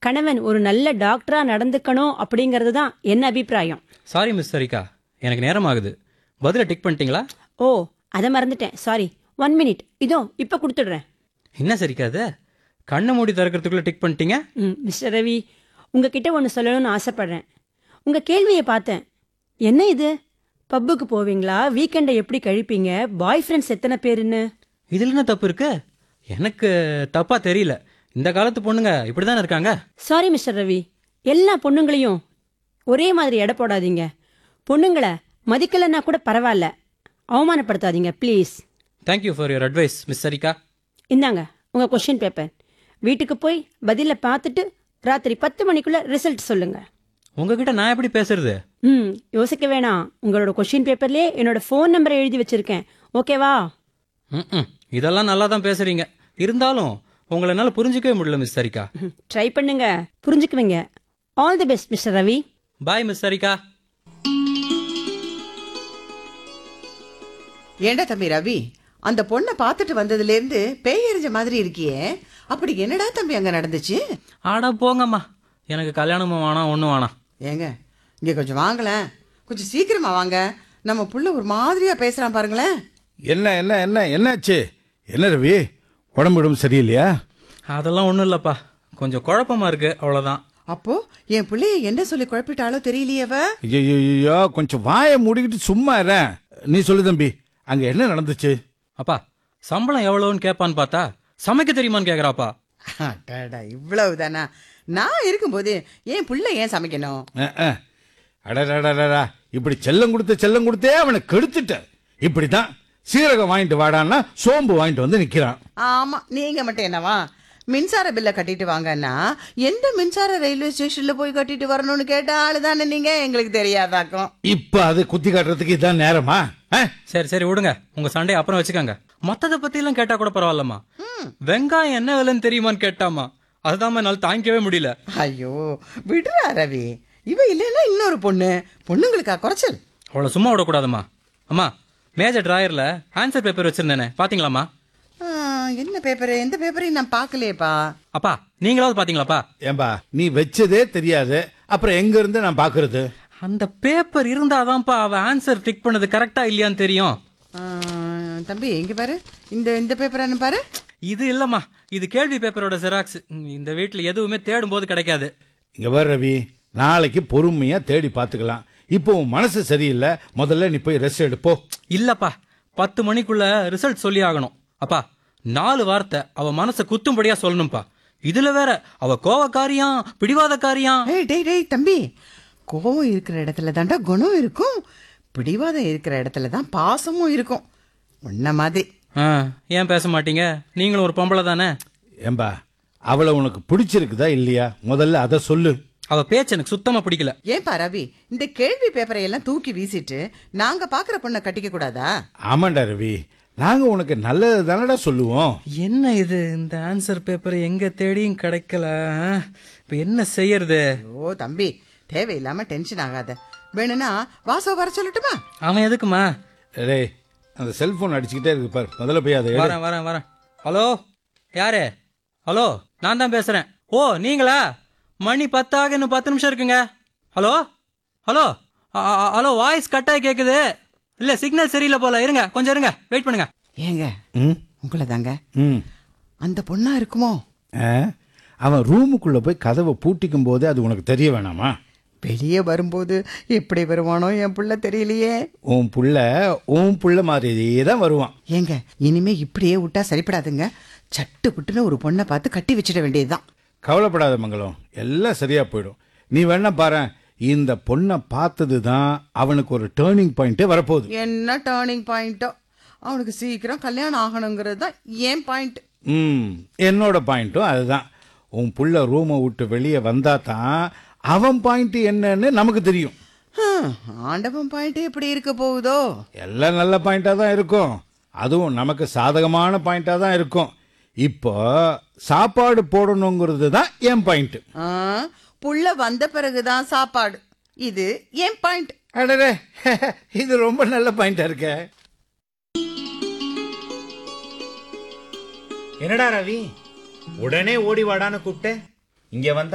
கணவன் ஒரு நல்ல டாக்டரா நடந்துக்கணும் அப்படிங்கிறது தான் என் அபிப்பிராயம் சாரி மிஸ் சரிகா எனக்கு நேரம் ஆகுது பதிலை டிக் பண்ணிட்டீங்களா ஓ அதை மறந்துட்டேன் சாரி ஒன் மினிட் இதோ இப்போ கொடுத்துடுறேன் என்ன சரிக்கா அது கண்ணை மூடி திறக்கிறதுக்குள்ள டிக் பண்ணிட்டீங்க ம் மிஸ்டர் ரவி உங்ககிட்ட ஒன்று சொல்லணும்னு ஆசைப்படுறேன் உங்கள் கேள்வியை பார்த்தேன் என்ன இது பப்புக்கு போவீங்களா வீக்கெண்டை எப்படி கழிப்பீங்க பாய் ஃப்ரெண்ட்ஸ் எத்தனை பேருன்னு இதில் என்ன தப்பு இருக்கு எனக்கு தப்பா தெரியல இந்த காலத்து பொண்ணுங்க இப்படி தானே இருக்காங்க சாரி மிஸ்டர் ரவி எல்லா பொண்ணுங்களையும் ஒரே மாதிரி எடை போடாதீங்க பொண்ணுங்களை மதிக்கலைன்னா கூட பரவாயில்ல அவமானப்படுத்தாதீங்க please thank you for your advice miss Sarika இந்தாங்க உங்கள் கொஷின் பேப்பர் வீட்டுக்கு போய் பதிலை பார்த்துட்டு ராத்திரி பத்து மணிக்குள்ள ரிசல்ட் சொல்லுங்க உங்ககிட்ட நான் எப்படி பேசுறது ம் யோசிக்க வேணாம் உங்களோட கொஷின் பேப்பர்லேயே என்னோட ஃபோன் நம்பரை எழுதி வச்சிருக்கேன் ஓகேவா ம் இதெல்லாம் நல்லா தான் பேசுறீங்க இருந்தாலும் உங்களை என்னால் புரிஞ்சிக்கவே முடியல மிஸ் சரிகா ட்ரை பண்ணுங்க புரிஞ்சுக்குவீங்க all the best mister Ravi bye miss Sarika ஏண்டா தம்பி ரவி அந்த பொண்ணை பார்த்துட்டு வந்ததுல இருந்து பேய் எறிஞ்ச மாதிரி இருக்கியே அப்படி என்னடா தம்பி அங்க நடந்துச்சு ஆடா போங்கம்மா எனக்கு கல்யாணமும் வேணாம் ஒன்றும் வேணாம் ஏங்க இங்க கொஞ்சம் வாங்களேன் கொஞ்சம் சீக்கிரமா வாங்க நம்ம புள்ள ஒரு மாதிரியா பேசுறான் பாருங்களேன் என்ன என்ன என்ன என்னாச்சு என்ன ரவி உடம்பு உடம்பு சரியில்லையா அதெல்லாம் ஒன்றும் இல்லைப்பா கொஞ்சம் குழப்பமா இருக்கு அவ்வளோதான் அப்போ என் பிள்ளைய என்ன சொல்லி குழப்பிட்டாலோ தெரியலையேவ ஐயோ கொஞ்சம் வாயை மூடிக்கிட்டு சும்மா இரு நீ சொல்லு தம்பி அங்க என்ன நடந்துச்சு அப்பா சம்பளம் எவ்வளோன்னு கேட்பான்னு பார்த்தா சமைக்க தெரியுமான்னு கேட்குறாப்பா அடடா இவ்வளவுதானா நான் இருக்கும்போது என் புள்ள ஏன் சமைக்கணும் அஹ், அஹ். அடடடடடா இப்படி செல்லம் கொடுத்து செல்லம் கொடுத்தே அவனை கெடுத்துட்ட இப்படிதான் சீரகம் வாங்கிட்டு வாடான்னா சோம்பு வாங்கிட்டு வந்து நிக்கிறான் ஆமா நீங்க மட்டும் என்னவா மின்சார பில்ல கட்டிட்டு வாங்கன்னா எந்த மின்சார ரயில்வே ஸ்டேஷன்ல போய் கட்டிட்டு வரணும்னு கேட்ட ஆளு தானே நீங்க எங்களுக்கு தெரியாதாக்கும் இப்ப அது குத்தி காட்டுறதுக்கு இதான் நேரமா அஹ்? சரி சரி விடுங்க உங்க சண்டையை அப்புறம் வச்சுக்கோங்க மத்தத பத்தி எல்லாம் கேட்டா கூட பரவாயில்லம்மா வெங்காயம் என்ன விலைன்னு தெரியுமான்னு கேட்டாமா அதுதான் என்னால் தாங்கிக்கவே முடியல ஐயோ விடுறா ரவி இவ இல்லைன்னா இன்னொரு பொண்ணு பொண்ணுங்களுக்கா குறைச்சல் அவளை சும்மா விடக்கூடாதம்மா அம்மா மேஜர் டிராயர்ல ஆன்சர் பேப்பர் வச்சிருந்தேனே பாத்தீங்களாம்மா ஆ, என்ன பேப்பர் எந்த பேப்பரையும் நான் பார்க்கலையேப்பா அப்பா நீங்களாவது பாத்தீங்களாப்பா ஏம்பா நீ வச்சதே தெரியாது அப்புறம் எங்க இருந்து நான் பாக்குறது அந்த பேப்பர் இருந்தாதான்ப்பா அவ ஆன்சர் டிக் பண்ணது கரெக்டா இல்லையான்னு தெரியும் ஆ, தம்பி இங்க பாரு இந்த இந்த பேப்பர் என்ன பாரு இது இல்லம்மா இது கேள்வி பேப்பரோட ஜெராக்ஸ் இந்த வீட்ல எதுவுமே தேடும் போது கிடைக்காது இங்க வர ரவி நாளைக்கு பொறுமையா தேடி பார்த்துக்கலாம் இப்போ உன் மனசு சரியில்லை முதல்ல நீ போய் ரெஸ்ட் எடுப்போ இல்லப்பா பத்து மணிக்குள்ள ரிசல்ட் சொல்லி ஆகணும் அப்பா நாலு வார்த்தை அவ மனசை குத்தும்படியா சொல்லணும்ப்பா இதுல வேற அவ கோவக்காரியாம் பிடிவாதக்காரியாம் ஏய் டேய் டேய் தம்பி கோவம் இருக்கிற இடத்துல தாண்டா குணம் இருக்கும் பிடிவாதம் இருக்கிற இடத்துல தான் பாசமும் இருக்கும் உன்ன மாதிரி ஆ, ஏன் பேச மாட்டீங்க நீங்களும் ஒரு பொம்பளை தானே ஏம்பா அவளை உனக்கு பிடிச்சிருக்குதா இல்லையா முதல்ல அதை சொல்லு அவ பேச்சு எனக்கு சுத்தமா பிடிக்கல ஏன்பா ரவி இந்த கேள்வி பேப்பரை எல்லாம் தூக்கி வீசிட்டு நாங்க பாக்குற பொண்ணை கட்டிக்க கூடாதா ஆமாண்டா ரவி நாங்க உனக்கு நல்லது தானடா சொல்லுவோம் என்ன இது இந்த ஆன்சர் பேப்பர் எங்க தேடியும் கிடைக்கல ஆ? இப்ப என்ன செய்யறது ஐயோ தம்பி தேவையில்லாம டென்ஷன் ஆகாத வேணும்னா வாசோ வர சொல்லட்டுமா அவன் எதுக்குமா டேய் அந்த செல்போன் அடிச்சுக்கிட்டே இருக்கு பாரு முதல்ல போய் அதை எடு. வரேன் வரேன் வரேன் ஹலோ யாரு ஹலோ நான் தான் பேசுறேன் ஓ நீங்களா மணி பத்தாக இன்னும் பத்து நிமிஷம் இருக்குங்க ஹலோ ஹலோ அ- அ- ஹலோ வாய்ஸ் கட்டாக கேக்குது இல்ல சிக்னல் சரியில்லை போல இருங்க கொஞ்சம் இருங்க வெயிட் பண்ணுங்க ஏங்க ம் உங்களை தாங்க ம் அந்த பொண்ணா இருக்குமோ ஆ? அவன் ரூமுக்குள்ள போய் கதவை பூட்டிக்கும் போதே அது உனக்கு தெரிய வேணாமா வெளியே வரும்போது எப்படி வருவானோ என் புள்ள தெரியலையே உன் புள்ள உன் புள்ள மாதிரியே தான் வருவான் ஏங்க இனிமே இப்படியே விட்டா சரிப்படாதுங்க சட்டு புட்டுன்னு ஒரு பொண்ணை பார்த்து கட்டி வச்சிட வேண்டியதுதான் கவலைப்படாத மங்களம் எல்லாம் சரியா போயிடும் நீ வேணா பாரு இந்த பொண்ணை பார்த்தது தான் அவனுக்கு ஒரு டேர்னிங் பாயிண்டே வரப்போகுது என்ன டேர்னிங் பாயிண்டோ அவனுக்கு சீக்கிரம் கல்யாணம் ஆகணுங்கிறது தான் ஏன் பாயிண்ட் ம் என்னோட பாயிண்ட்டும் அதுதான் உன் புள்ள ரூமை விட்டு வெளியே வந்தா தான் அவன் பாயிண்ட் என்னன்னு நமக்கு தெரியும் ஆண்டவன் பாயிண்ட் எப்படி இருக்க போகுதோ எல்லாம் நல்ல பாயிண்டாக தான் இருக்கும் அதுவும் நமக்கு சாதகமான பாயிண்டாக தான் இருக்கும் இப்போ சாப்பாடு போடணுங்கிறது தான் என் பாயிண்ட் ஆ, புள்ள வந்த பிறகுதான் சாப்பாடு இது ஏன் பாயிண்ட் அடடே இது ரொம்ப நல்ல பாயிண்டா இருக்க என்னடா ரவி உடனே ஓடி வாடான்னு கூப்பிட்டேன் இங்க வந்தா